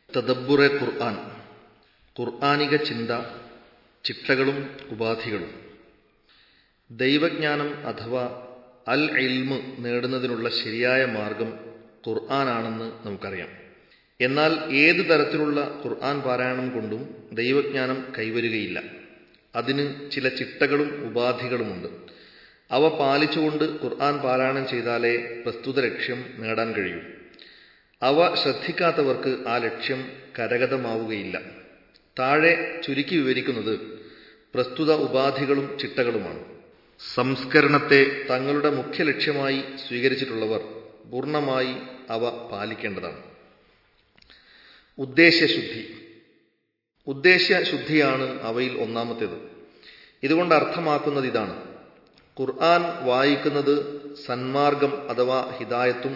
തദബ്ബുറെ ഖുർആൻ ഖുർആാനിക ചിന്ത ചിട്ടകളും ഉപാധികളും ദൈവജ്ഞാനം അഥവാ അൽ ഇൽമ് നേടുന്നതിനുള്ള ശരിയായ മാർഗം ഖുർആനാണെന്ന് നമുക്കറിയാം എന്നാൽ ഏത് തരത്തിലുള്ള ഖുർആൻ പാരായണം കൊണ്ടും ദൈവജ്ഞാനം കൈവരുകയില്ല അതിന് ചില ചിട്ടകളും ഉപാധികളുമുണ്ട് അവ പാലിച്ചുകൊണ്ട് ഖുർആൻ പാരായണം ചെയ്താലേ പ്രസ്തുത ലക്ഷ്യം നേടാൻ കഴിയൂ അവ ശ്രദ്ധിക്കാത്തവർക്ക് ആ ലക്ഷ്യം കരഗതമാവുകയില്ല താഴെ ചുരുക്കി വിവരിക്കുന്നത് പ്രസ്തുത ഉപാധികളും ചിട്ടകളുമാണ് സംസ്കരണത്തെ തങ്ങളുടെ മുഖ്യ ലക്ഷ്യമായി സ്വീകരിച്ചിട്ടുള്ളവർ പൂർണ്ണമായി അവ പാലിക്കേണ്ടതാണ് ഉദ്ദേശ്യശുദ്ധി ഉദ്ദേശ്യശുദ്ധിയാണ് അവയിൽ ഒന്നാമത്തേത് ഇതുകൊണ്ട് അർത്ഥമാക്കുന്നത് ഇതാണ് ഖുർആൻ വായിക്കുന്നത് സന്മാർഗം അഥവാ ഹിദായത്തും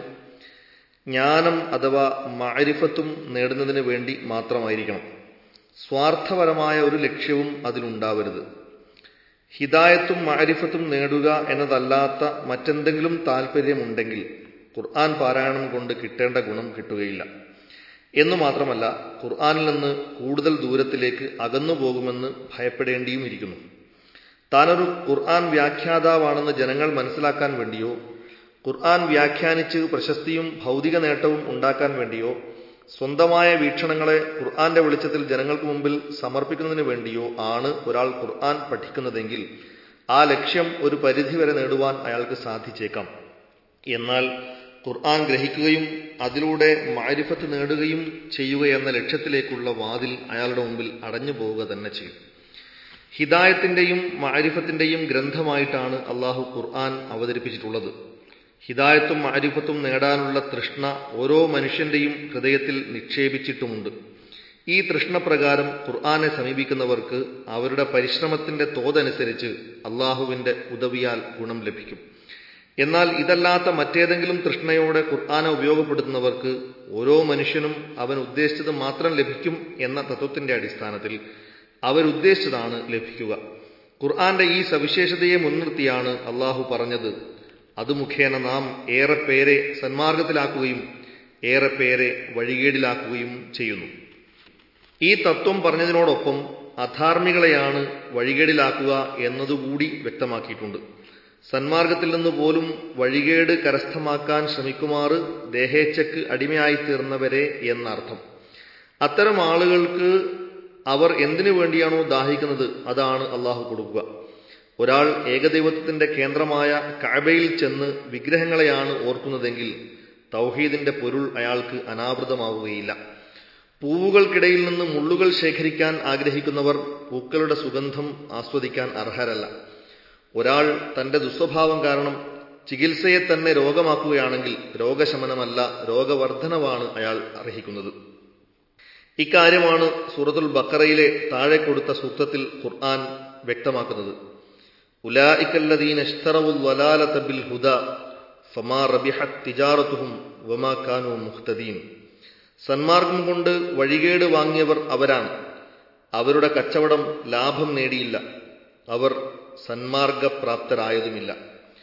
ജ്ഞാനം അഥവാ മാരിഫത്തും നേടുന്നതിന് വേണ്ടി മാത്രമായിരിക്കണം സ്വാർത്ഥപരമായ ഒരു ലക്ഷ്യവും അതിലുണ്ടാവരുത് ഹിദായത്തും മാരിഫത്തും നേടുക എന്നതല്ലാത്ത മറ്റെന്തെങ്കിലും താല്പര്യമുണ്ടെങ്കിൽ ഖുർആൻ പാരായണം കൊണ്ട് കിട്ടേണ്ട ഗുണം കിട്ടുകയില്ല എന്നു മാത്രമല്ല ഖുർആനിൽ നിന്ന് കൂടുതൽ ദൂരത്തിലേക്ക് അകന്നു പോകുമെന്ന് ഭയപ്പെടേണ്ടിയും ഇരിക്കുന്നു താനൊരു ഖുർആൻ വ്യാഖ്യാതാവാണെന്ന് ജനങ്ങൾ മനസ്സിലാക്കാൻ വേണ്ടിയോ ഖുർആൻ വ്യാഖ്യാനിച്ച് പ്രശസ്തിയും ഭൗതിക നേട്ടവും ഉണ്ടാക്കാൻ വേണ്ടിയോ സ്വന്തമായ വീക്ഷണങ്ങളെ ഖുർആന്റെ വെളിച്ചത്തിൽ ജനങ്ങൾക്ക് മുമ്പിൽ സമർപ്പിക്കുന്നതിന് വേണ്ടിയോ ആണ് ഒരാൾ ഖുർആൻ പഠിക്കുന്നതെങ്കിൽ ആ ലക്ഷ്യം ഒരു പരിധിവരെ നേടുവാൻ അയാൾക്ക് സാധിച്ചേക്കാം എന്നാൽ ഖുർആൻ ഗ്രഹിക്കുകയും അതിലൂടെ മാരിഫത്ത് നേടുകയും ചെയ്യുക എന്ന ലക്ഷ്യത്തിലേക്കുള്ള വാതിൽ അയാളുടെ മുമ്പിൽ അടഞ്ഞു പോവുക തന്നെ ചെയ്യും ഹിദായത്തിന്റെയും മാരിഫത്തിന്റെയും ഗ്രന്ഥമായിട്ടാണ് അള്ളാഹു ഖുർആൻ അവതരിപ്പിച്ചിട്ടുള്ളത് ഹിദായത്തും മാരിഫത്തും നേടാനുള്ള തൃഷ്ണ ഓരോ മനുഷ്യന്റെയും ഹൃദയത്തിൽ നിക്ഷേപിച്ചിട്ടുമുണ്ട് ഈ തൃഷ്ണപ്രകാരം ഖുർആനെ സമീപിക്കുന്നവർക്ക് അവരുടെ പരിശ്രമത്തിന്റെ തോതനുസരിച്ച് അള്ളാഹുവിന്റെ ഉദവിയാൽ ഗുണം ലഭിക്കും എന്നാൽ ഇതല്ലാത്ത മറ്റേതെങ്കിലും തൃഷ്ണയോടെ ഖുർആനെ ഉപയോഗപ്പെടുത്തുന്നവർക്ക് ഓരോ മനുഷ്യനും അവൻ ഉദ്ദേശിച്ചത് മാത്രം ലഭിക്കും എന്ന തത്വത്തിന്റെ അടിസ്ഥാനത്തിൽ അവരുദ്ദേശിച്ചതാണ് ലഭിക്കുക ഖുർആന്റെ ഈ സവിശേഷതയെ മുൻനിർത്തിയാണ് അള്ളാഹു പറഞ്ഞത് അത് മുഖേന നാം ഏറെ പേരെ സന്മാർഗത്തിലാക്കുകയും ഏറെ പേരെ വഴികേടിലാക്കുകയും ചെയ്യുന്നു ഈ തത്വം പറഞ്ഞതിനോടൊപ്പം അധാർമികളെയാണ് വഴികേടിലാക്കുക എന്നതുകൂടി വ്യക്തമാക്കിയിട്ടുണ്ട് സന്മാർഗത്തിൽ നിന്ന് പോലും വഴികേട് കരസ്ഥമാക്കാൻ ശ്രമിക്കുമാറ് ദേഹേച്ഛക്ക് അടിമയായിത്തീർന്നവരെ എന്നർത്ഥം അത്തരം ആളുകൾക്ക് അവർ എന്തിനു വേണ്ടിയാണോ ദാഹിക്കുന്നത് അതാണ് അള്ളാഹു കൊടുക്കുക ഒരാൾ ഏകദൈവത്വത്തിന്റെ കേന്ദ്രമായ കാബയിൽ ചെന്ന് വിഗ്രഹങ്ങളെയാണ് ഓർക്കുന്നതെങ്കിൽ തൗഹീദിന്റെ പൊരുൾ അയാൾക്ക് അനാവൃതമാവുകയില്ല പൂവുകൾക്കിടയിൽ നിന്ന് മുള്ളുകൾ ശേഖരിക്കാൻ ആഗ്രഹിക്കുന്നവർ പൂക്കളുടെ സുഗന്ധം ആസ്വദിക്കാൻ അർഹരല്ല ഒരാൾ തന്റെ ദുസ്വഭാവം കാരണം ചികിത്സയെ തന്നെ രോഗമാക്കുകയാണെങ്കിൽ രോഗശമനമല്ല രോഗവർദ്ധനവാണ് അയാൾ അർഹിക്കുന്നത് ഇക്കാര്യമാണ് സൂറത്തുൽ ബക്കറയിലെ താഴെ കൊടുത്ത സൂക്തത്തിൽ ഖുർആൻ വ്യക്തമാക്കുന്നത് ഉലായിക്കല്ലദീന ഇഷ്തറവുൽ വലാലത ബിൽ ഹുദ ഫമാ റബിഹത് തിജാറത്തുഹും വമാ കാനു മുഹ്തദീൻ സന്മാർഗം കൊണ്ട് വഴികേട് വാങ്ങിയവർ അവരാണ് അവരുടെ കച്ചവടം ലാഭം നേടിയില്ല അവർ സന്മാർഗപ്രാപ്തരായതുമില്ല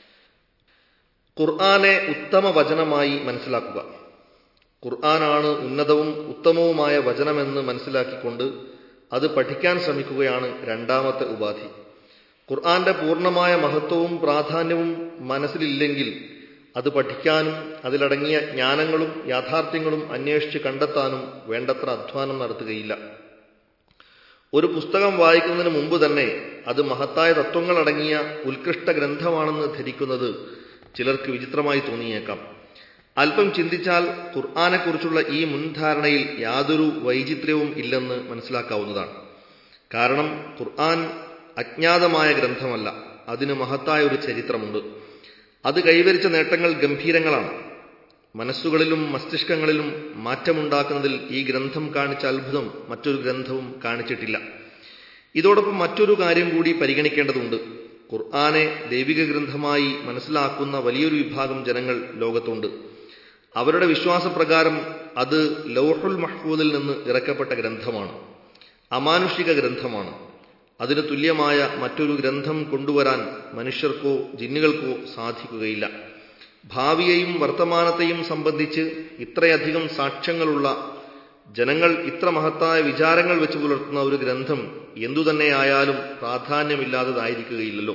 ഖുർആനെ ഉത്തമ വചനമായി മനസ്സിലാക്കുക ഖുർആനാണ് ഉന്നതവും ഉത്തമവുമായ വചനമെന്ന് മനസ്സിലാക്കിക്കൊണ്ട് അത് പഠിക്കാൻ ശ്രമിക്കുകയാണ് രണ്ടാമത്തെ ഉപാധി ഖുർആന്റെ പൂർണ്ണമായ മഹത്വവും പ്രാധാന്യവും മനസ്സിലില്ലെങ്കിൽ അത് പഠിക്കാനും അതിലടങ്ങിയ ജ്ഞാനങ്ങളും യാഥാർത്ഥ്യങ്ങളും അന്വേഷിച്ച് കണ്ടെത്താനും വേണ്ടത്ര അധ്വാനം നടത്തുകയില്ല ഒരു പുസ്തകം വായിക്കുന്നതിന് മുമ്പ് തന്നെ അത് മഹത്തായ തത്വങ്ങളടങ്ങിയ ഉത്കൃഷ്ട ഗ്രന്ഥമാണെന്ന് ധരിക്കുന്നത് ചിലർക്ക് വിചിത്രമായി തോന്നിയേക്കാം അല്പം ചിന്തിച്ചാൽ ഖുർആാനെക്കുറിച്ചുള്ള ഈ മുൻധാരണയിൽ യാതൊരു വൈചിത്ര്യവും ഇല്ലെന്ന് മനസ്സിലാക്കാവുന്നതാണ് കാരണം ഖുർആൻ അജ്ഞാതമായ ഗ്രന്ഥമല്ല അതിന് മഹത്തായ ഒരു ചരിത്രമുണ്ട് അത് കൈവരിച്ച നേട്ടങ്ങൾ ഗംഭീരങ്ങളാണ് മനസ്സുകളിലും മസ്തിഷ്കങ്ങളിലും മാറ്റമുണ്ടാക്കുന്നതിൽ ഈ ഗ്രന്ഥം കാണിച്ച അത്ഭുതം മറ്റൊരു ഗ്രന്ഥവും കാണിച്ചിട്ടില്ല ഇതോടൊപ്പം മറ്റൊരു കാര്യം കൂടി പരിഗണിക്കേണ്ടതുണ്ട് ഖുർആനെ ദൈവിക ഗ്രന്ഥമായി മനസ്സിലാക്കുന്ന വലിയൊരു വിഭാഗം ജനങ്ങൾ ലോകത്തുണ്ട് അവരുടെ വിശ്വാസപ്രകാരം അത് ലൗഹുൽ മഹ്ഫൂദിൽ നിന്ന് ഇറക്കപ്പെട്ട ഗ്രന്ഥമാണ് അമാനുഷിക ഗ്രന്ഥമാണ് അതിന് തുല്യമായ മറ്റൊരു ഗ്രന്ഥം കൊണ്ടുവരാൻ മനുഷ്യർക്കോ ജിന്നുകൾക്കോ സാധിക്കുകയില്ല ഭാവിയെയും വർത്തമാനത്തെയും സംബന്ധിച്ച് ഇത്രയധികം സാക്ഷ്യങ്ങളുള്ള ജനങ്ങൾ ഇത്ര മഹത്തായ വിചാരങ്ങൾ വെച്ച് പുലർത്തുന്ന ഒരു ഗ്രന്ഥം എന്തുതന്നെയായാലും പ്രാധാന്യമില്ലാത്തതായിരിക്കുകയില്ലല്ലോ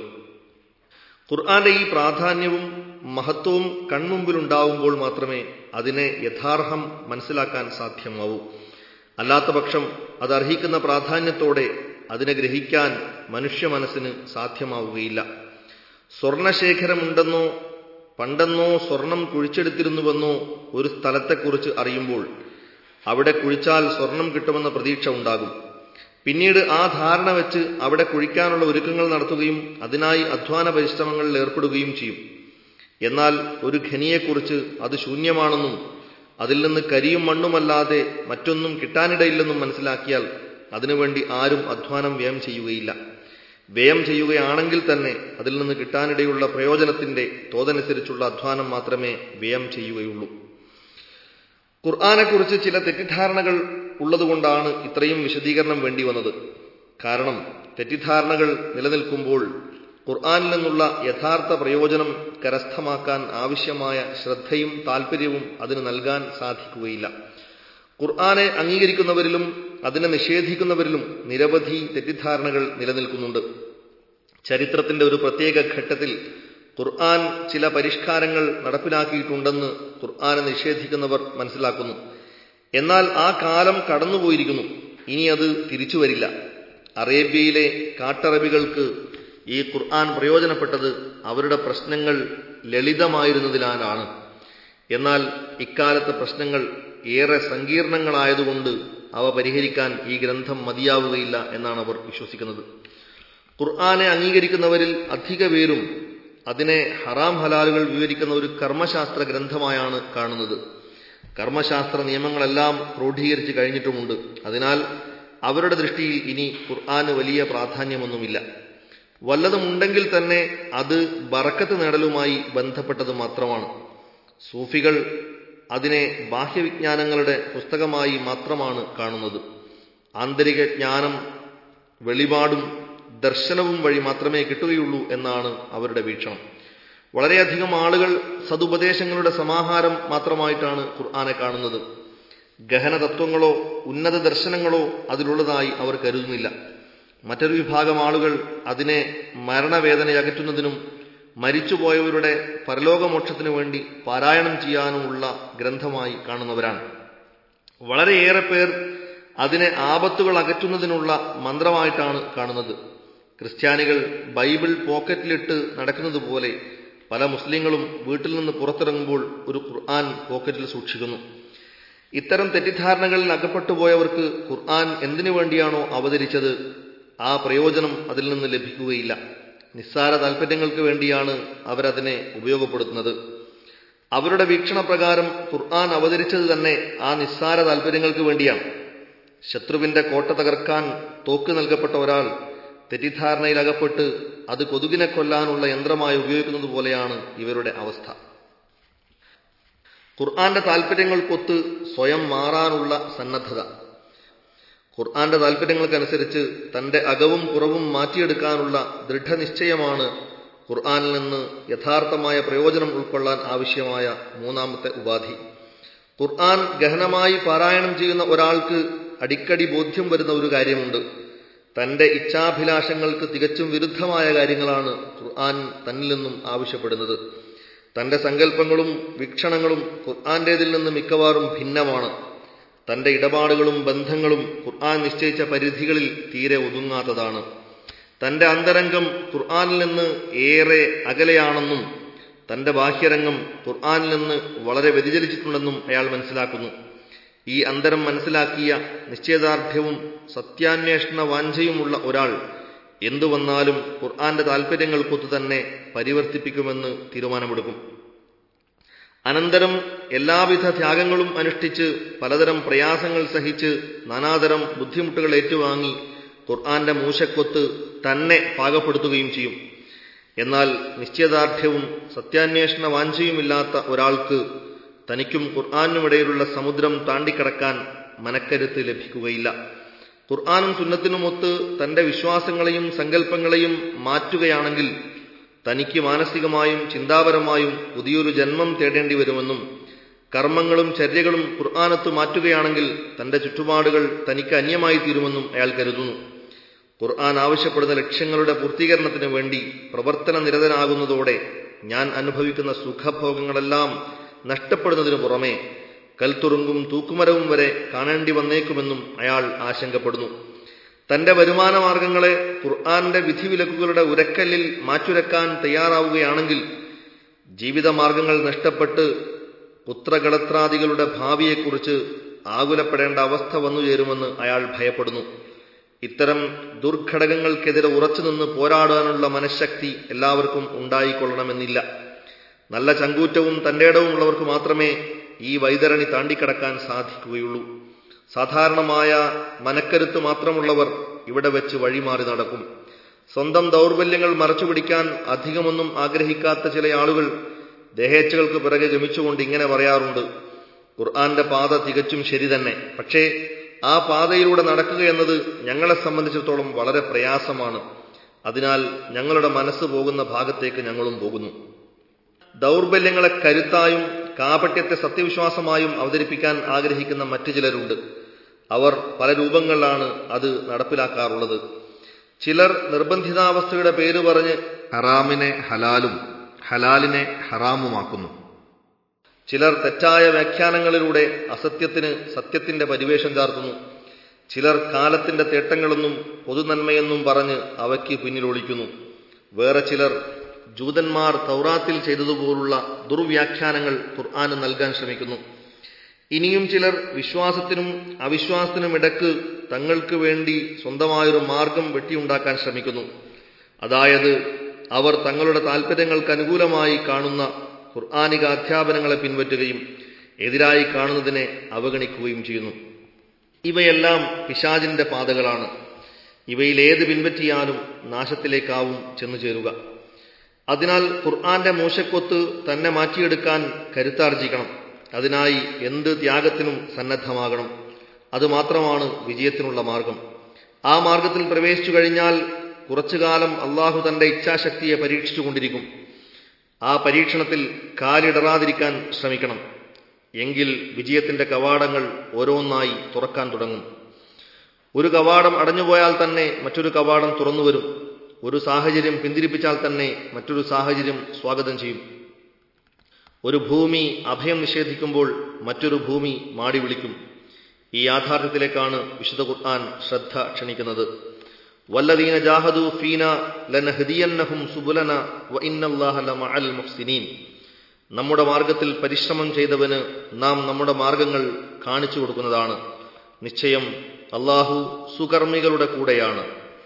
ഖുർആന്റെ ഈ പ്രാധാന്യവും മഹത്വവും കൺമുമ്പിലുണ്ടാവുമ്പോൾ മാത്രമേ അതിനെ യഥാർഹം മനസ്സിലാക്കാൻ സാധ്യമാവൂ അല്ലാത്ത പക്ഷം അത് അർഹിക്കുന്ന പ്രാധാന്യത്തോടെ അതിനെ ഗ്രഹിക്കാൻ മനുഷ്യ മനസ്സിന് സാധ്യമാവുകയില്ല സ്വർണശേഖരമുണ്ടെന്നോ പണ്ടെന്നോ സ്വർണം കുഴിച്ചെടുത്തിരുന്നുവെന്നോ ഒരു സ്ഥലത്തെക്കുറിച്ച് അറിയുമ്പോൾ അവിടെ കുഴിച്ചാൽ സ്വർണം കിട്ടുമെന്ന പ്രതീക്ഷ ഉണ്ടാകും പിന്നീട് ആ ധാരണ വെച്ച് അവിടെ കുഴിക്കാനുള്ള ഒരുക്കങ്ങൾ നടത്തുകയും അതിനായി അധ്വാന പരിശ്രമങ്ങളിൽ ഏർപ്പെടുകയും ചെയ്യും എന്നാൽ ഒരു ഖനിയെക്കുറിച്ച് അത് ശൂന്യമാണെന്നും അതിൽ നിന്ന് കരിയും മണ്ണുമല്ലാതെ മറ്റൊന്നും കിട്ടാനിടയില്ലെന്നും മനസ്സിലാക്കിയാൽ അതിനുവേണ്ടി ആരും അധ്വാനം വ്യയം ചെയ്യുകയില്ല വ്യയം ചെയ്യുകയാണെങ്കിൽ തന്നെ അതിൽ നിന്ന് കിട്ടാനിടയുള്ള പ്രയോജനത്തിന്റെ തോതനുസരിച്ചുള്ള അധ്വാനം മാത്രമേ വ്യയം ചെയ്യുകയുള്ളൂ ഖുർആാനെക്കുറിച്ച് ചില തെറ്റിദ്ധാരണകൾ ഉള്ളതുകൊണ്ടാണ് ഇത്രയും വിശദീകരണം വേണ്ടി വന്നത് കാരണം തെറ്റിദ്ധാരണകൾ നിലനിൽക്കുമ്പോൾ ഖുർആാനിൽ നിന്നുള്ള യഥാർത്ഥ പ്രയോജനം കരസ്ഥമാക്കാൻ ആവശ്യമായ ശ്രദ്ധയും താൽപ്പര്യവും അതിന് നൽകാൻ സാധിക്കുകയില്ല ഖുർആാനെ അംഗീകരിക്കുന്നവരിലും അതിനെ നിഷേധിക്കുന്നവരിലും നിരവധി തെറ്റിദ്ധാരണകൾ നിലനിൽക്കുന്നുണ്ട് ചരിത്രത്തിന്റെ ഒരു പ്രത്യേക ഘട്ടത്തിൽ ഖുർആൻ ചില പരിഷ്കാരങ്ങൾ നടപ്പിലാക്കിയിട്ടുണ്ടെന്ന് ഖുർആനെ നിഷേധിക്കുന്നവർ മനസ്സിലാക്കുന്നു എന്നാൽ ആ കാലം കടന്നുപോയിരിക്കുന്നു ഇനി അത് തിരിച്ചു വരില്ല അറേബ്യയിലെ കാട്ടറബികൾക്ക് ഈ ഖുർആൻ പ്രയോജനപ്പെട്ടത് അവരുടെ പ്രശ്നങ്ങൾ ലളിതമായിരുന്നതിനാലാണ് എന്നാൽ ഇക്കാലത്തെ പ്രശ്നങ്ങൾ ഏറെ സങ്കീർണങ്ങളായതുകൊണ്ട് അവ പരിഹരിക്കാൻ ഈ ഗ്രന്ഥം മതിയാവുകയില്ല എന്നാണ് അവർ വിശ്വസിക്കുന്നത് ഖുർആനെ അംഗീകരിക്കുന്നവരിൽ അധിക പേരും അതിനെ ഹറാം ഹലാലുകൾ വിവരിക്കുന്ന ഒരു കർമ്മശാസ്ത്ര ഗ്രന്ഥമായാണ് കാണുന്നത് കർമ്മശാസ്ത്ര നിയമങ്ങളെല്ലാം ക്രോഡീകരിച്ച് കഴിഞ്ഞിട്ടുമുണ്ട് അതിനാൽ അവരുടെ ദൃഷ്ടിയിൽ ഇനി ഖുർആന് വലിയ പ്രാധാന്യമൊന്നുമില്ല വല്ലതുമുണ്ടെങ്കിൽ തന്നെ അത് ബറക്കത്ത് നേടലുമായി ബന്ധപ്പെട്ടത് മാത്രമാണ് സൂഫികൾ അതിനെ ബാഹ്യവിജ്ഞാനങ്ങളുടെ പുസ്തകമായി മാത്രമാണ് കാണുന്നത് ആന്തരിക ജ്ഞാനം വെളിപാടും ദർശനവും വഴി മാത്രമേ കിട്ടുകയുള്ളൂ എന്നാണ് അവരുടെ വീക്ഷണം വളരെയധികം ആളുകൾ സതുപദേശങ്ങളുടെ സമാഹാരം മാത്രമായിട്ടാണ് ഖുർആനെ കാണുന്നത് ഗഹന തത്വങ്ങളോ ഉന്നത ദർശനങ്ങളോ അതിലുള്ളതായി അവർ കരുതുന്നില്ല മറ്റൊരു വിഭാഗം ആളുകൾ അതിനെ മരണവേദനയകറ്റുന്നതിനും മരിച്ചുപോയവരുടെ പരലോകമോക്ഷത്തിനു വേണ്ടി പാരായണം ചെയ്യാനുമുള്ള ഗ്രന്ഥമായി കാണുന്നവരാണ് വളരെയേറെ പേർ അതിനെ ആപത്തുകൾ അകറ്റുന്നതിനുള്ള മന്ത്രമായിട്ടാണ് കാണുന്നത് ക്രിസ്ത്യാനികൾ ബൈബിൾ പോക്കറ്റിലിട്ട് നടക്കുന്നത് പോലെ പല മുസ്ലിങ്ങളും വീട്ടിൽ നിന്ന് പുറത്തിറങ്ങുമ്പോൾ ഒരു ഖുർആൻ പോക്കറ്റിൽ സൂക്ഷിക്കുന്നു ഇത്തരം തെറ്റിദ്ധാരണകളിൽ അകപ്പെട്ടുപോയവർക്ക് ഖുർആൻ എന്തിനു വേണ്ടിയാണോ അവതരിച്ചത് ആ പ്രയോജനം അതിൽ നിന്ന് ലഭിക്കുകയില്ല നിസ്സാര താൽപ്പര്യങ്ങൾക്ക് വേണ്ടിയാണ് അവരതിനെ ഉപയോഗപ്പെടുത്തുന്നത് അവരുടെ വീക്ഷണപ്രകാരം ഖുർആൻ അവതരിച്ചത് തന്നെ ആ നിസ്സാര താൽപ്പര്യങ്ങൾക്ക് വേണ്ടിയാണ് ശത്രുവിന്റെ കോട്ട തകർക്കാൻ തോക്ക് നൽകപ്പെട്ട ഒരാൾ തെറ്റിദ്ധാരണയിലകപ്പെട്ട് അത് കൊതുകിനെ കൊല്ലാനുള്ള യന്ത്രമായി ഉപയോഗിക്കുന്നത് പോലെയാണ് ഇവരുടെ അവസ്ഥ ഖുർആന്റെ താൽപ്പര്യങ്ങൾക്കൊത്ത് സ്വയം മാറാനുള്ള സന്നദ്ധത ഖുർആന്റെ താൽപ്പര്യങ്ങൾക്കനുസരിച്ച് തന്റെ അകവും കുറവും മാറ്റിയെടുക്കാനുള്ള ദൃഢനിശ്ചയമാണ് ഖുർആനിൽ നിന്ന് യഥാർത്ഥമായ പ്രയോജനം ഉൾക്കൊള്ളാൻ ആവശ്യമായ മൂന്നാമത്തെ ഉപാധി ഖുർആൻ ഗഹനമായി പാരായണം ചെയ്യുന്ന ഒരാൾക്ക് അടിക്കടി ബോധ്യം വരുന്ന ഒരു കാര്യമുണ്ട് തന്റെ ഇച്ഛാഭിലാഷങ്ങൾക്ക് തികച്ചും വിരുദ്ധമായ കാര്യങ്ങളാണ് ഖുർആൻ തന്നിൽ നിന്നും ആവശ്യപ്പെടുന്നത് തന്റെ സങ്കല്പങ്ങളും വീക്ഷണങ്ങളും ഖുർആന്റേതിൽ നിന്ന് മിക്കവാറും ഭിന്നമാണ് തന്റെ ഇടപാടുകളും ബന്ധങ്ങളും ഖുർആൻ നിശ്ചയിച്ച പരിധികളിൽ തീരെ ഒതുങ്ങാത്തതാണ് തന്റെ അന്തരംഗം ഖുർആനിൽ നിന്ന് ഏറെ അകലെയാണെന്നും തന്റെ ബാഹ്യരംഗം ഖുർആനിൽ നിന്ന് വളരെ വ്യതിചലിച്ചിട്ടുണ്ടെന്നും അയാൾ മനസ്സിലാക്കുന്നു ഈ അന്തരം മനസ്സിലാക്കിയ നിശ്ചയദാർഢ്യവും സത്യാന്വേഷണ വാഞ്ചയുമുള്ള ഒരാൾ എന്തു വന്നാലും ഖുർആന്റെ താൽപ്പര്യങ്ങൾക്കൊത്തു തന്നെ പരിവർത്തിപ്പിക്കുമെന്ന് തീരുമാനമെടുക്കും അനന്തരം എല്ലാവിധ ത്യാഗങ്ങളും അനുഷ്ഠിച്ച് പലതരം പ്രയാസങ്ങൾ സഹിച്ച് നാനാതരം ബുദ്ധിമുട്ടുകൾ ഏറ്റുവാങ്ങി ഖുർആന്റെ മൂശക്കൊത്ത് തന്നെ പാകപ്പെടുത്തുകയും ചെയ്യും എന്നാൽ നിശ്ചയദാർഢ്യവും സത്യാന്വേഷണ വാഞ്ചയുമില്ലാത്ത ഒരാൾക്ക് തനിക്കും ഖുർആാനുമിടയിലുള്ള സമുദ്രം താണ്ടിക്കടക്കാൻ മനക്കരുത്ത് ലഭിക്കുകയില്ല ഖുർആാനും സുന്നത്തിനുമൊത്ത് തന്റെ വിശ്വാസങ്ങളെയും സങ്കല്പങ്ങളെയും മാറ്റുകയാണെങ്കിൽ തനിക്ക് മാനസികമായും ചിന്താപരമായും പുതിയൊരു ജന്മം തേടേണ്ടി വരുമെന്നും കർമ്മങ്ങളും ചര്യകളും ഖുർആാനത്ത് മാറ്റുകയാണെങ്കിൽ തന്റെ ചുറ്റുപാടുകൾ തനിക്ക് അന്യമായി തീരുമെന്നും അയാൾ കരുതുന്നു ഖുർആൻ ആവശ്യപ്പെടുന്ന ലക്ഷ്യങ്ങളുടെ പൂർത്തീകരണത്തിന് വേണ്ടി പ്രവർത്തന നിരതനാകുന്നതോടെ ഞാൻ അനുഭവിക്കുന്ന സുഖഭോഗങ്ങളെല്ലാം നഷ്ടപ്പെടുന്നതിനു പുറമെ കൽത്തുറുങ്കും തൂക്കുമരവും വരെ കാണേണ്ടി വന്നേക്കുമെന്നും അയാൾ ആശങ്കപ്പെടുന്നു തന്റെ വരുമാന മാർഗങ്ങളെ ഖുർആന്റെ വിധിവിലക്കുകളുടെ ഉരക്കല്ലിൽ മാറ്റുരക്കാൻ തയ്യാറാവുകയാണെങ്കിൽ ജീവിതമാർഗങ്ങൾ നഷ്ടപ്പെട്ട് പുത്രകളത്രാദികളുടെ ഭാവിയെക്കുറിച്ച് ആകുലപ്പെടേണ്ട അവസ്ഥ വന്നുചേരുമെന്ന് അയാൾ ഭയപ്പെടുന്നു ഇത്തരം ദുർഘടകങ്ങൾക്കെതിരെ ഉറച്ചുനിന്ന് പോരാടാനുള്ള മനഃശക്തി എല്ലാവർക്കും ഉണ്ടായിക്കൊള്ളണമെന്നില്ല നല്ല ചങ്കൂറ്റവും തന്റേടവും ഉള്ളവർക്ക് മാത്രമേ ഈ വൈതരണി താണ്ടിക്കടക്കാൻ സാധിക്കുകയുള്ളൂ സാധാരണമായ മനക്കരുത്ത് മാത്രമുള്ളവർ ഇവിടെ വെച്ച് വഴിമാറി നടക്കും സ്വന്തം ദൗർബല്യങ്ങൾ മറച്ചുപിടിക്കാൻ അധികമൊന്നും ആഗ്രഹിക്കാത്ത ചില ആളുകൾ ദേഹേച്ഛകൾക്ക് പിറകെ ഗമിച്ചുകൊണ്ട് ഇങ്ങനെ പറയാറുണ്ട് ഖുർആന്റെ പാത തികച്ചും ശരി തന്നെ പക്ഷേ ആ പാതയിലൂടെ നടക്കുക എന്നത് ഞങ്ങളെ സംബന്ധിച്ചിടത്തോളം വളരെ പ്രയാസമാണ് അതിനാൽ ഞങ്ങളുടെ മനസ്സ് പോകുന്ന ഭാഗത്തേക്ക് ഞങ്ങളും പോകുന്നു ദൗർബല്യങ്ങളെ കരുത്തായും കാപട്യത്തെ സത്യവിശ്വാസമായും അവതരിപ്പിക്കാൻ ആഗ്രഹിക്കുന്ന മറ്റു ചിലരുണ്ട് അവർ പല രൂപങ്ങളിലാണ് അത് നടപ്പിലാക്കാറുള്ളത് ചിലർ നിർബന്ധിതാവസ്ഥയുടെ പേര് പറഞ്ഞ് ഹറാമിനെ ഹലാലും ഹലാലിനെ ഹറാമുമാക്കുന്നു ചിലർ തെറ്റായ വ്യാഖ്യാനങ്ങളിലൂടെ അസത്യത്തിന് സത്യത്തിന്റെ പരിവേഷം ചാർത്തുന്നു ചിലർ കാലത്തിന്റെ തേട്ടങ്ങളെന്നും പൊതുനന്മയെന്നും പറഞ്ഞ് അവയ്ക്ക് പിന്നിലൊളിക്കുന്നു വേറെ ചിലർ ജൂതന്മാർ തൗറാത്തിൽ ചെയ്തതുപോലുള്ള ദുർവ്യാഖ്യാനങ്ങൾ ഖുർആന് നൽകാൻ ശ്രമിക്കുന്നു ഇനിയും ചിലർ വിശ്വാസത്തിനും അവിശ്വാസത്തിനും ഇടക്ക് തങ്ങൾക്ക് വേണ്ടി സ്വന്തമായൊരു മാർഗം വെട്ടിയുണ്ടാക്കാൻ ശ്രമിക്കുന്നു അതായത് അവർ തങ്ങളുടെ താൽപ്പര്യങ്ങൾക്ക് അനുകൂലമായി കാണുന്ന ഖുർആാനിക അധ്യാപനങ്ങളെ പിൻപറ്റുകയും എതിരായി കാണുന്നതിനെ അവഗണിക്കുകയും ചെയ്യുന്നു ഇവയെല്ലാം പിശാജിന്റെ പാതകളാണ് ഇവയിൽ ഏത് പിൻപറ്റിയാലും നാശത്തിലേക്കാവും ചെന്നു ചേരുക അതിനാൽ ഖുർആന്റെ മൂശക്കൊത്ത് തന്നെ മാറ്റിയെടുക്കാൻ കരുത്താർജിക്കണം അതിനായി എന്ത് ത്യാഗത്തിനും സന്നദ്ധമാകണം അതുമാത്രമാണ് വിജയത്തിനുള്ള മാർഗം ആ മാർഗത്തിൽ പ്രവേശിച്ചു കഴിഞ്ഞാൽ കുറച്ചുകാലം അള്ളാഹു തന്റെ ഇച്ഛാശക്തിയെ പരീക്ഷിച്ചുകൊണ്ടിരിക്കും ആ പരീക്ഷണത്തിൽ കാലിടറാതിരിക്കാൻ ശ്രമിക്കണം എങ്കിൽ വിജയത്തിന്റെ കവാടങ്ങൾ ഓരോന്നായി തുറക്കാൻ തുടങ്ങും ഒരു കവാടം അടഞ്ഞുപോയാൽ തന്നെ മറ്റൊരു കവാടം തുറന്നുവരും ഒരു സാഹചര്യം പിന്തിരിപ്പിച്ചാൽ തന്നെ മറ്റൊരു സാഹചര്യം സ്വാഗതം ചെയ്യും ഒരു ഭൂമി അഭയം നിഷേധിക്കുമ്പോൾ മറ്റൊരു ഭൂമി മാടി വിളിക്കും ഈ യാഥാർത്ഥ്യത്തിലേക്കാണ് വിശുദ്ധ ഖുർആൻ ശ്രദ്ധ ക്ഷണിക്കുന്നത് വല്ലദീന ജാഹദു ഫീന ലനഹദിയന്നഹും സുബുലന വ ഇന്നല്ലാഹ ലമഅൽ മുഹ്സിനീൻ നമ്മുടെ മാർഗത്തിൽ പരിശ്രമം ചെയ്തവന് നാം നമ്മുടെ മാർഗങ്ങൾ കാണിച്ചു കൊടുക്കുന്നതാണ് നിശ്ചയം അള്ളാഹു സുകർമ്മികളുടെ കൂടെയാണ്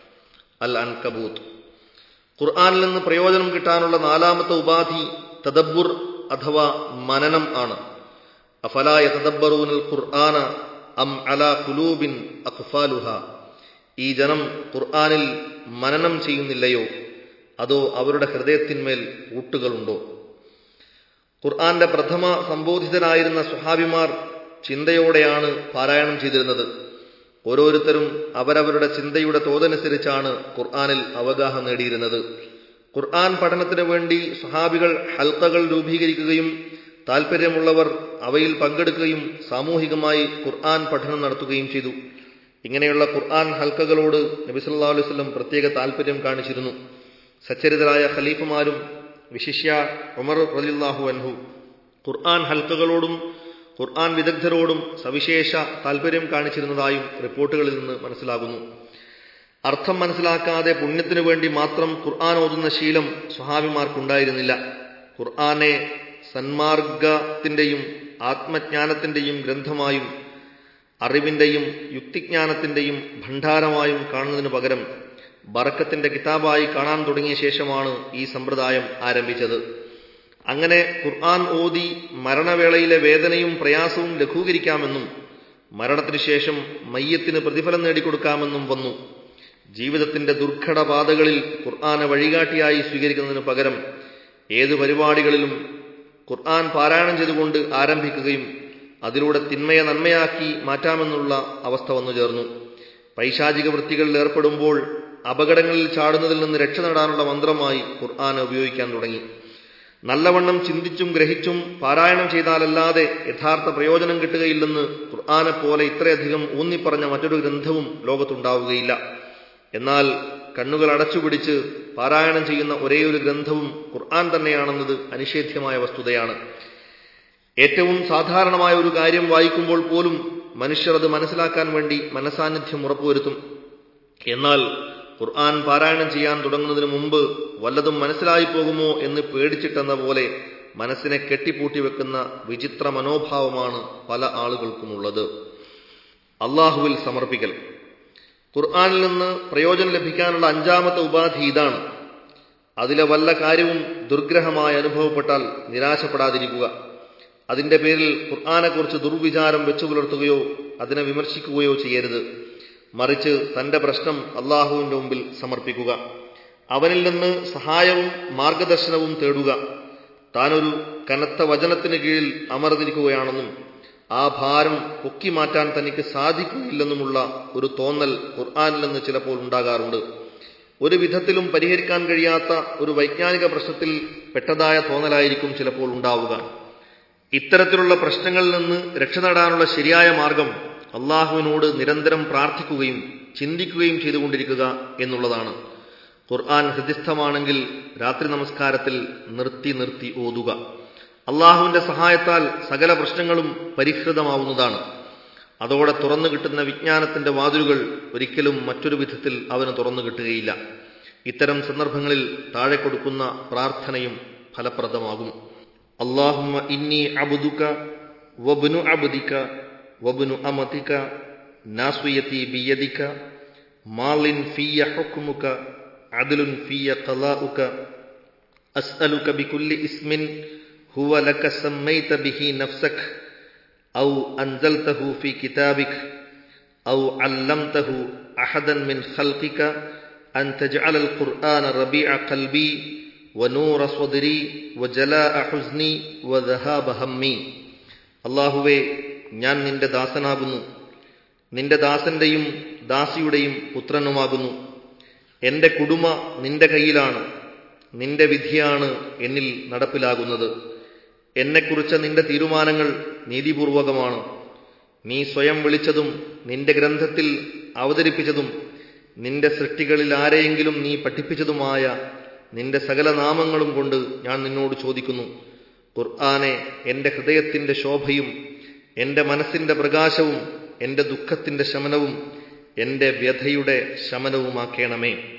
അൽ അൻകബൂത്ത് ഖുർആനിൽ നിന്ന് പ്രയോജനം കിട്ടാനുള്ള നാലാമത്തെ ഉപാധി തദബ്ബുർ അഥവാ മനനം ആണ് അഫലായ തദബ്ബറൂനൽ ഖുർആന അം അല കുലൂബിൻ അഖ്ഫാലുഹ ഈ ജനം ഖുർആനിൽ മനനം ചെയ്യുന്നില്ലയോ അതോ അവരുടെ ഹൃദയത്തിന്മേൽ ഊട്ടുകളുണ്ടോ ഖുർആന്റെ പ്രഥമ സംബോധിതരായിരുന്ന സുഹാബിമാർ ചിന്തയോടെയാണ് പാരായണം ചെയ്തിരുന്നത് ഓരോരുത്തരും അവരവരുടെ ചിന്തയുടെ തോതനുസരിച്ചാണ് ഖുർആനിൽ അവഗാഹം നേടിയിരുന്നത് ഖുർആൻ പഠനത്തിനു വേണ്ടി സുഹാബികൾ ഹൽക്കകൾ രൂപീകരിക്കുകയും താൽപ്പര്യമുള്ളവർ അവയിൽ പങ്കെടുക്കുകയും സാമൂഹികമായി ഖുർആൻ പഠനം നടത്തുകയും ചെയ്തു ഇങ്ങനെയുള്ള ഖുർആൻ ഹൽക്കകളോട് നബി സല്ലല്ലാഹു അലൈഹി വസല്ലം പ്രത്യേക താൽപ്പര്യം കാണിച്ചിരുന്നു സച്ചരിതരായ ഖലീഫമാരും വിശിഷ്യ ഉമർ റളിയല്ലാഹു അൻഹു ഖുർആൻ ഹൽക്കകളോടും ഖുർആൻ വിദഗ്ധരോടും സവിശേഷ താൽപ്പര്യം കാണിച്ചിരുന്നതായും റിപ്പോർട്ടുകളിൽ നിന്ന് മനസ്സിലാകുന്നു അർത്ഥം മനസ്സിലാക്കാതെ പുണ്യത്തിനു വേണ്ടി മാത്രം ഖുർആൻ ഓതുന്ന ശീലം സ്വഹാബിമാർക്കുണ്ടായിരുന്നില്ല ഖുർആനെ സന്മാർഗത്തിന്റെയും ആത്മജ്ഞാനത്തിന്റെയും ഗ്രന്ഥമായും അറിവിന്റെയും യുക്തിജ്ഞാനത്തിന്റെയും ഭണ്ഡാരമായും കാണുന്നതിനു പകരം ബറക്കത്തിന്റെ കിതാബായി കാണാൻ തുടങ്ങിയ ശേഷമാണ് ഈ സമ്പ്രദായം ആരംഭിച്ചത് അങ്ങനെ ഖുർആൻ ഓതി മരണവേളയിലെ വേദനയും പ്രയാസവും ലഘൂകരിക്കാമെന്നും മരണത്തിനു ശേഷം മയ്യത്തിന് പ്രതിഫലം നേടിക്കൊടുക്കാമെന്നും വന്നു ജീവിതത്തിന്റെ ദുർഘട പാതകളിൽ ഖുർആനെ വഴികാട്ടിയായി സ്വീകരിക്കുന്നതിനു പകരം ഏതു പരിപാടികളിലും ഖുർആൻ പാരായണം ചെയ്തുകൊണ്ട് ആരംഭിക്കുകയും അതിലൂടെ തിന്മയെ നന്മയാക്കി മാറ്റാമെന്നുള്ള അവസ്ഥ വന്നു ചേർന്നു പൈശാചിക വൃത്തികളിൽ ഏർപ്പെടുമ്പോൾ അപകടങ്ങളിൽ ചാടുന്നതിൽ നിന്ന് രക്ഷ നേടാനുള്ള മന്ത്രമായി ഖുർആൻ ഉപയോഗിക്കാൻ തുടങ്ങി നല്ലവണ്ണം ചിന്തിച്ചും ഗ്രഹിച്ചും പാരായണം ചെയ്താലല്ലാതെ യഥാർത്ഥ പ്രയോജനം കിട്ടുകയില്ലെന്ന് ഖുർആനെ പോലെ ഇത്രയധികം ഊന്നിപ്പറഞ്ഞ മറ്റൊരു ഗ്രന്ഥവും ലോകത്തുണ്ടാവുകയില്ല എന്നാൽ കണ്ണുകൾ അടച്ചുപിടിച്ച് പാരായണം ചെയ്യുന്ന ഒരേയൊരു ഗ്രന്ഥവും ഖുർആൻ തന്നെയാണെന്നത് അനിഷേധ്യമായ വസ്തുതയാണ് ഏറ്റവും സാധാരണമായ ഒരു കാര്യം വായിക്കുമ്പോൾ പോലും മനുഷ്യർ അത് മനസ്സിലാക്കാൻ വേണ്ടി മനസാന്നിധ്യം ഉറപ്പുവരുത്തും എന്നാൽ ഖുർആൻ പാരായണം ചെയ്യാൻ തുടങ്ങുന്നതിന് മുമ്പ് വല്ലതും മനസ്സിലായി പോകുമോ എന്ന് പേടിച്ചിട്ടെന്ന പോലെ മനസ്സിനെ കെട്ടിപ്പൂട്ടി വെക്കുന്ന വിചിത്ര മനോഭാവമാണ് പല ആളുകൾക്കുമുള്ളത് അള്ളാഹുവിൽ സമർപ്പിക്കൽ ഖുർആനിൽ നിന്ന് പ്രയോജനം ലഭിക്കാനുള്ള അഞ്ചാമത്തെ ഉപാധി ഇതാണ് അതിലെ വല്ല കാര്യവും ദുർഗ്രഹമായി അനുഭവപ്പെട്ടാൽ നിരാശപ്പെടാതിരിക്കുക അതിന്റെ പേരിൽ ഖുർആാനെക്കുറിച്ച് ദുർവിചാരം വെച്ചു പുലർത്തുകയോ അതിനെ വിമർശിക്കുകയോ ചെയ്യരുത് മറിച്ച് തന്റെ പ്രശ്നം അള്ളാഹുവിന്റെ മുമ്പിൽ സമർപ്പിക്കുക അവനിൽ നിന്ന് സഹായവും മാർഗദർശനവും തേടുക താനൊരു കനത്ത വചനത്തിന് കീഴിൽ അമർന്നിരിക്കുകയാണെന്നും ആ ഭാരം പൊക്കി മാറ്റാൻ തനിക്ക് സാധിക്കുകയില്ലെന്നുമുള്ള ഒരു തോന്നൽ ഖുർആാനിൽ നിന്ന് ചിലപ്പോൾ ഉണ്ടാകാറുണ്ട് ഒരു വിധത്തിലും പരിഹരിക്കാൻ കഴിയാത്ത ഒരു വൈജ്ഞാനിക പ്രശ്നത്തിൽ പെട്ടതായ തോന്നലായിരിക്കും ചിലപ്പോൾ ഉണ്ടാവുക ഇത്തരത്തിലുള്ള പ്രശ്നങ്ങളിൽ നിന്ന് രക്ഷ നേടാനുള്ള ശരിയായ മാർഗം അള്ളാഹുവിനോട് നിരന്തരം പ്രാർത്ഥിക്കുകയും ചിന്തിക്കുകയും ചെയ്തുകൊണ്ടിരിക്കുക എന്നുള്ളതാണ് ഖുർആൻ ഹൃദിസ്ഥമാണെങ്കിൽ രാത്രി നമസ്കാരത്തിൽ നിർത്തി നിർത്തി ഓതുക അള്ളാഹുവിന്റെ സഹായത്താൽ സകല പ്രശ്നങ്ങളും പരിഹൃതമാവുന്നതാണ് അതോടെ തുറന്നു കിട്ടുന്ന വിജ്ഞാനത്തിന്റെ വാതിലുകൾ ഒരിക്കലും മറ്റൊരു വിധത്തിൽ അവന് തുറന്നു കിട്ടുകയില്ല ഇത്തരം സന്ദർഭങ്ങളിൽ താഴെ കൊടുക്കുന്ന പ്രാർത്ഥനയും ഫലപ്രദമാകും അള്ളാഹുമ്മ ഇന്നി അബുദുക വബ്നു അബുദിക വബ്നു അമതിക നാസ്വിയതി ബിയദിക മാലിൻ ഫിയ ഹുക്മുക അദ്ലുൻ ഫിയ ഖലാഉക അസ്അലുക ബികുല്ലി ഇസ്മിൻ هو لك سميت به نفسك أو أنزلته في كتابك أو علمته أحدا من خلقك أن تجعل القرآن ربيع قلبي ونور صدري وجلاء حزني وذهاب همي അള്ളാഹുവേ ഞാൻ നിന്റെ ദാസനാകുന്നു നിന്റെ ദാസന്റെയും ദാസിയുടെയും പുത്രനുമാകുന്നു എന്റെ കുടുമ നിന്റെ കയ്യിലാണ് നിന്റെ വിധിയാണ് എന്നിൽ നടപ്പിലാകുന്നത് എന്നെക്കുറിച്ച നിന്റെ തീരുമാനങ്ങൾ നീതിപൂർവകമാണ് നീ സ്വയം വിളിച്ചതും നിന്റെ ഗ്രന്ഥത്തിൽ അവതരിപ്പിച്ചതും നിന്റെ സൃഷ്ടികളിൽ ആരെയെങ്കിലും നീ പഠിപ്പിച്ചതുമായ നിന്റെ സകല നാമങ്ങളും കൊണ്ട് ഞാൻ നിന്നോട് ചോദിക്കുന്നു ഖുർആനെ എൻ്റെ ഹൃദയത്തിൻ്റെ ശോഭയും എൻ്റെ മനസ്സിൻ്റെ പ്രകാശവും എൻ്റെ ദുഃഖത്തിൻ്റെ ശമനവും എൻ്റെ വ്യഥയുടെ ശമനവുമാക്കേണമേ